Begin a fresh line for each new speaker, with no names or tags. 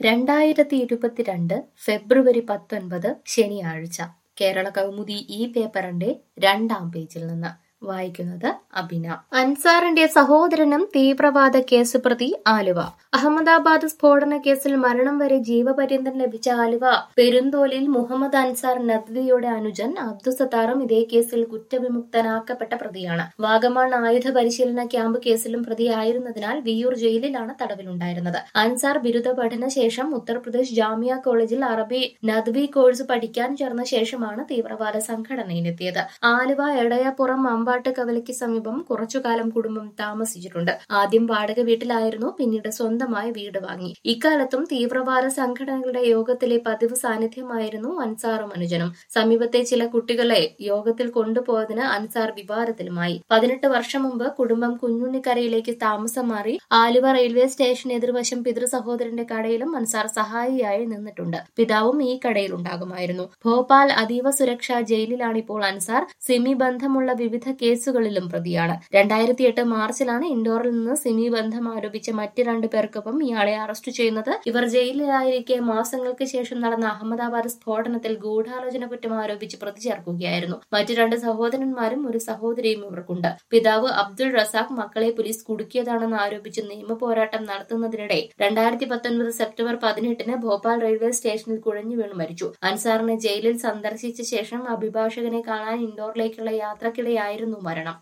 രണ്ടായിരത്തി ഇരുപത്തിരണ്ട് ഫെബ്രുവരി പത്തൊൻപത് ശനിയാഴ്ച കേരള കൗമുദി ഈ പേപ്പറിന്റെ രണ്ടാം പേജിൽ നിന്ന് വായിക്കുന്നത് അബിന അൻസാറിന്റെ സഹോദരനും തീവ്രവാദ കേസ് പ്രതി ആലുവ അഹമ്മദാബാദ് സ്ഫോടന കേസിൽ മരണം വരെ ജീവപര്യന്തം ലഭിച്ച ആലുവ പെരുന്തോലിൽ മുഹമ്മദ് അൻസാർ നദ്വിയുടെ അനുജൻ അബ്ദുസത്താറും ഇതേ കേസിൽ കുറ്റവിമുക്തനാക്കപ്പെട്ട പ്രതിയാണ് വാഗമൺ ആയുധ പരിശീലന ക്യാമ്പ് കേസിലും പ്രതിയായിരുന്നതിനാൽ വിയൂർ ജയിലിലാണ് തടവിലുണ്ടായിരുന്നത് അൻസാർ ബിരുദ പഠന ശേഷം ഉത്തർപ്രദേശ് ജാമിയ കോളേജിൽ അറബി നദ്വി കോഴ്സ് പഠിക്കാൻ ചേർന്ന ശേഷമാണ് തീവ്രവാദ സംഘടനയിലെത്തിയത് ആലുവ എടയപ്പുറം അമ്പാട്ട് കവലയ്ക്ക് സമീപം കുറച്ചുകാലം കുടുംബം താമസിച്ചിട്ടുണ്ട് ആദ്യം വാടക വീട്ടിലായിരുന്നു പിന്നീട് സ്വന്തമായി വീട് വാങ്ങി ഇക്കാലത്തും തീവ്രവാദ സംഘടനകളുടെ യോഗത്തിലെ പതിവ് സാന്നിധ്യമായിരുന്നു അൻസാറും അനുജനും സമീപത്തെ ചില കുട്ടികളെ യോഗത്തിൽ കൊണ്ടുപോയതിന് അൻസാർ വിവാദത്തിലുമായി പതിനെട്ട് വർഷം മുമ്പ് കുടുംബം കുഞ്ഞുണ്ണിക്കരയിലേക്ക് താമസം മാറി ആലുവ റെയിൽവേ സ്റ്റേഷൻ എതിർവശം പിതൃ സഹോദരന്റെ കടയിലും അൻസാർ സഹായിയായി നിന്നിട്ടുണ്ട് പിതാവും ഈ കടയിൽ ഉണ്ടാകുമായിരുന്നു ഭോപ്പാൽ അതീവ സുരക്ഷാ ജയിലിലാണ് ഇപ്പോൾ അൻസാർ സിമി ബന്ധമുള്ള വിവിധ കേസുകളിലും പ്രതിയാണ് രണ്ടായിരത്തി എട്ട് മാർച്ചിലാണ് ഇൻഡോറിൽ നിന്ന് സിമി ബന്ധം ആരോപിച്ച മറ്റ് രണ്ടു പേർക്കൊപ്പം ഇയാളെ അറസ്റ്റ് ചെയ്യുന്നത് ഇവർ ജയിലിലായിരിക്കെ മാസങ്ങൾക്ക് ശേഷം നടന്ന അഹമ്മദാബാദ് സ്ഫോടനത്തിൽ ഗൂഢാലോചന കുറ്റം ആരോപിച്ച് പ്രതി ചേർക്കുകയായിരുന്നു മറ്റു രണ്ട് സഹോദരന്മാരും ഒരു സഹോദരിയും ഇവർക്കുണ്ട് പിതാവ് അബ്ദുൾ റസാഖ് മക്കളെ പോലീസ് കുടുക്കിയതാണെന്ന് ആരോപിച്ച് നിയമ പോരാട്ടം നടത്തുന്നതിനിടെ രണ്ടായിരത്തി പത്തൊൻപത് സെപ്റ്റംബർ പതിനെട്ടിന് ഭോപ്പാൽ റെയിൽവേ സ്റ്റേഷനിൽ കുഴഞ്ഞു വീണു മരിച്ചു അൻസാറിനെ ജയിലിൽ സന്ദർശിച്ച ശേഷം അഭിഭാഷകനെ കാണാൻ ഇൻഡോറിലേക്കുള്ള യാത്രക്കിടെയായിരുന്നു മരണം